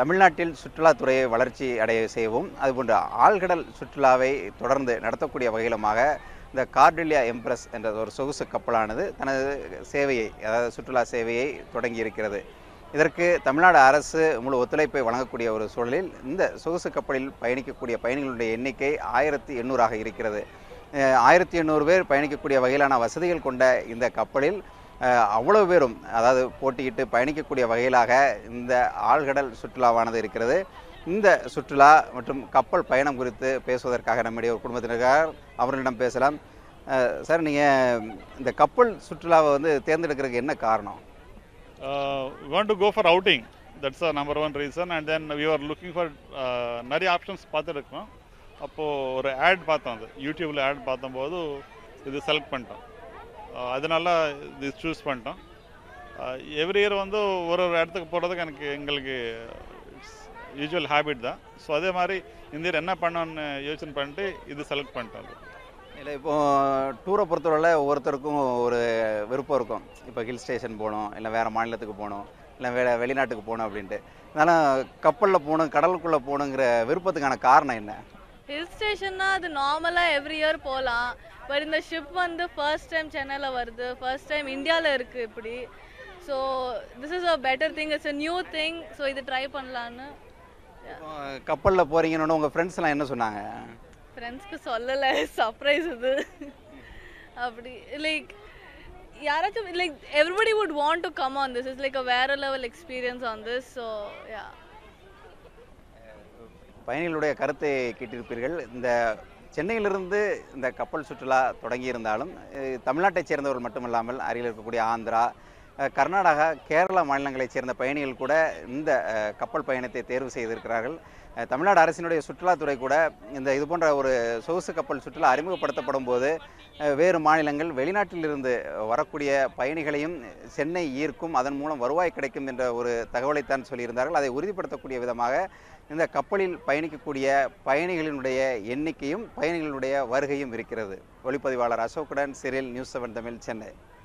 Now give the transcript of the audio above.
தமிழ்நாட்டில் சுற்றுலாத்துறையை வளர்ச்சி அடைய செய்யவும் அதுபோன்று ஆழ்கடல் சுற்றுலாவை தொடர்ந்து நடத்தக்கூடிய வகையிலுமாக இந்த கார்டிலியா எம்ப்ரஸ் என்ற ஒரு சொகுசு கப்பலானது தனது சேவையை அதாவது சுற்றுலா சேவையை தொடங்கி இருக்கிறது இதற்கு தமிழ்நாடு அரசு முழு ஒத்துழைப்பை வழங்கக்கூடிய ஒரு சூழலில் இந்த சொகுசு கப்பலில் பயணிக்கக்கூடிய பயணிகளுடைய எண்ணிக்கை ஆயிரத்தி எண்ணூறாக இருக்கிறது அஹ் ஆயிரத்தி எண்ணூறு பேர் பயணிக்கக்கூடிய வகையிலான வசதிகள் கொண்ட இந்த கப்பலில் அஹ் அவ்வளவு பேரும் அதாவது போட்டியிட்டு பயணிக்கக்கூடிய வகையிலாக இந்த ஆழ்கடல் சுற்றுலாவானது இருக்கிறது இந்த சுற்றுலா மற்றும் கப்பல் பயணம் குறித்து பேசுவதற்காக நம்முடைய ஒரு குடும்பத்தினருக்காக அவர்களிடம் பேசலாம் அஹ் சார் நீங்கள் இந்த கப்பல் சுற்றுலாவை வந்து தேர்ந்தெடுக்கிறதுக்கு என்ன காரணம் uh, we want to go for outing that's the number one reason and then we were looking for uh, நிறைய ஆப்ஷன்ஸ் பார்த்துருக்கோம் அப்போது ஒரு ஆட் பார்த்தோம் அது யூடியூப்பில் ஆட் பார்த்தம்போது இது செலக்ட் பண்ணிட்டோம் Uh, அதனால இது சூஸ் பண்ணிட்டோம் எவ்ரி இயர் வந்து ஒரு ஒரு இடத்துக்கு போகிறதுக்கு எனக்கு எங்களுக்கு யூஸ்வல் ஹேபிட் தான் ஸோ அதே மாதிரி இந்த இயர் என்ன பண்ணோன்னு யோசனை பண்ணிட்டு இது செலக்ட் பண்ணிட்டோம் அது இல்லை இப்போ டூரை பொறுத்தவரையில் ஒவ்வொருத்தருக்கும் ஒரு விருப்பம் இருக்கும் இப்போ ஹில் ஸ்டேஷன் போகணும் இல்லை வேறு மாநிலத்துக்கு போகணும் இல்லை வேற வெளிநாட்டுக்கு போகணும் அப்படின்ட்டு அதனால் கப்பலில் போகணும் கடலுக்குள்ளே போகணுங்கிற விருப்பத்துக்கான காரணம் என்ன ஹில் ஸ்டேஷன்னா அது நார்மலாக எவ்ரி இயர் போகலாம் பட் இந்த ஷிப் வந்து ஃபர்ஸ்ட் டைம் சென்னையில் வருது ஃபர்ஸ்ட் டைம் இந்தியாவில் இருக்குது இப்படி so this is a better thing it's a new thing so இது ட்ரை பண்ணலான்னு கப்பலில் போகிறீங்கன்னு உங்கள் ஃப்ரெண்ட்ஸ்லாம் என்ன சொன்னாங்க ஃப்ரெண்ட்ஸ்க்கு சொல்லலை சர்ப்ரைஸ் இது அப்படி லைக் யாராச்சும் like everybody would want to come on this is like a வேற level experience on this so ya பயணிகளுடைய கருத்தை கேட்டிருப்பீர்கள் இந்த சென்னையிலிருந்து இந்த கப்பல் சுற்றுலா தொடங்கியிருந்தாலும் அஹ், தமிழ்நாட்டைச் சேர்ந்தவர்கள் மட்டுமல்லாமல் அருகில் இருக்கக்கூடிய ஆந்திரா அஹ், கர்நாடகா கேரளா மாநிலங்களைச் சேர்ந்த பயணிகள் கூட இந்த அஹ், கப்பல் பயணத்தை தேர்வு செய்திருக்கிறார்கள் அஹ், தமிழ்நாடு அரசினுடைய சுற்றுலாத்துறை கூட இந்த இது போன்ற ஒரு சொகுசு கப்பல் சுற்றுலா அறிமுகப்படுத்தப்படும் போது அஹ், வேறு மாநிலங்கள் வெளிநாட்டிலிருந்து வரக்கூடிய பயணிகளையும் சென்னை ஈர்க்கும் அதன் மூலம் வருவாய் கிடைக்கும் என்ற ஒரு தகவலைத்தான் சொல்லியிருந்தார்கள் அதை உறுதிப்படுத்தக்கூடிய விதமாக இந்த கப்பலில் பயணிக்கக்கூடிய பயணிகளினுடைய எண்ணிக்கையும் பயணிகளுடைய வருகையும் இருக்கிறது ஒளிப்பதிவாளர் அசோக்குடன் Cyril news seven Tamil Chennai